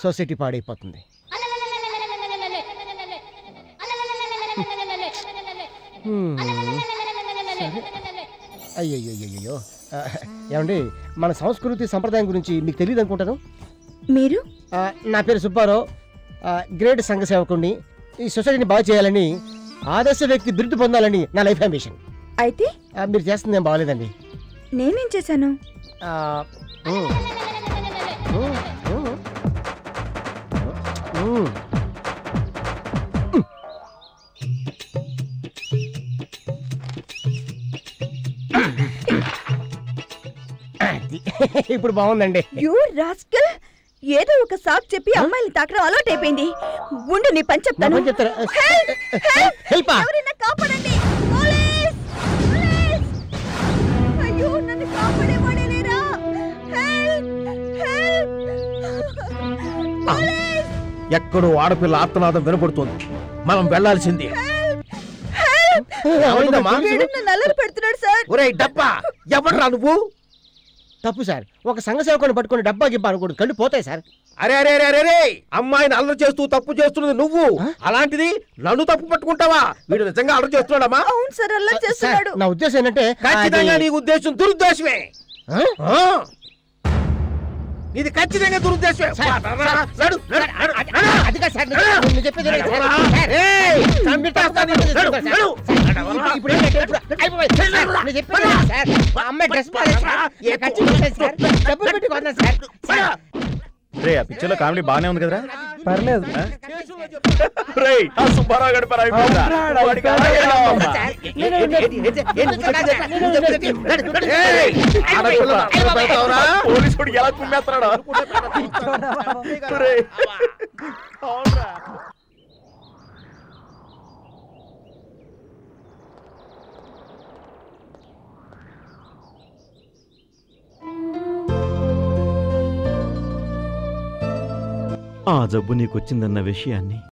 Society పాడైపోతుంది హ్మ్. అయ్యయ్యయ్యయ్యో ఆ, ఏమండి మన సంస్కృతి సంప్రదాయం గురించి మీకు తెలియదు అనుకుంటాను మీరు ఆ, నా పేరు సుబ్బారావు ఆ, గ్రేట్ సంఘ సేవకుడిని ఈ సొసైటీని బాగా చేయాలని ఆదర్శ వ్యక్తి బిరుదు పొందాలని నా లైఫ్ అంబిషన్ అయితే ఆ, మీరు చేస్తుంది ఏం బాగాలేదండి నేనేం చేశాను ఆ, ఉమ్, ఉమ్, ఉమ్, ఉమ్. అది. ఇప్పుడు బాగుందండి యూ రాస్కల్ ఏదో ఒక సాక్ చెప్పి అమ్మాయిని తాకడం అలవాటు అయిపోయింది ఉండు నీ పని నా చెప్తాను పని చెప్తారా Help! Help! హెల్పా ఎవరైనా కాపాడండి పోలీస్ పోలీస్ అయ్యో నన్ను కాపాడేవాడే లేరా హెల్ప్ హెల్ప్ పోలీస్ ఎక్కడో ఆడపిల్ల ఆర్తనాదం వినపడుతోంది మనం వెళ్లాల్సింది హెల్ప్ ఏమైందమ్మా? వీడు నన్ను అల్లరి పెడుతున్నాడు సార్ ఒరేయ్ డబ్బా ఎవడ్రా నువ్వు తప్పు సార్ ఒక సంఘ సేవకుని పట్టుకొని డబ్బా గిబ్బా అనుకోడు కళ్ళు పోతాయి సార్ అరే అరే అరే అరే అరే అమ్మాయిని అల్లరి చేస్తూ తప్పు చేస్తున్నది నువ్వు అలాంటిది నన్ను తప్పు పట్టుకుంటావా వీడు నిజంగా అల్లరి చేస్తున్నాడమ్మా అవును సార్ అల్లరి సార్ చేస్తున్నాడు నా ఉద్దేశం ఏంటంటే ఖచ్చితంగా అది- నీ ఉద్దేశం దురుద్దేశమే ఆ? ఆ? ఇది ఖచ్చితంగా దురుద్దేశమే సార్, వా, రా, రా, నడు, నడు, నడు, అది- నడు. అది కాదు సార్, నేను- నేను చెప్పేది వినండి సార్. సార్, ఏయ్, చంపేస్తా, చంపేస్తా నిన్ను. నడు, సార్. నడు. ఇప్పుడు- ఇప్పుడు ఏంటంటే ఇప్పుడు అయిపోయింది. సార్, నేను చెప్పేది వినండి సార్. మా అమ్మాయి డ్రెస్ బాగాలేదు సార్. ఏ ఖర్చు పెట్టలేదు సార్. డబ్బులు పెట్టి కొన్నాను సార్. సార్, రే ఆ పిక్చర్ లో కామెడీ బానే ఉంది కదరా పర్లేదు రే ఆ సుబ్బారావు గడి పని అయిపోయిందా? వాడికి అలాగే రావమ్మా. నేను- నేను- నేను చెప్పేది సార్. నేను చెప్పేది. నడు, నడు. ఏయ్, ఆడపిల్లను అల్లరి పెడతావురా? పోలీసుడు ఎలా కుమ్మేస్తున్నాడు రే. అవునురా. ఆ జబ్బు నీకొచ్చిందన్న విషయాన్ని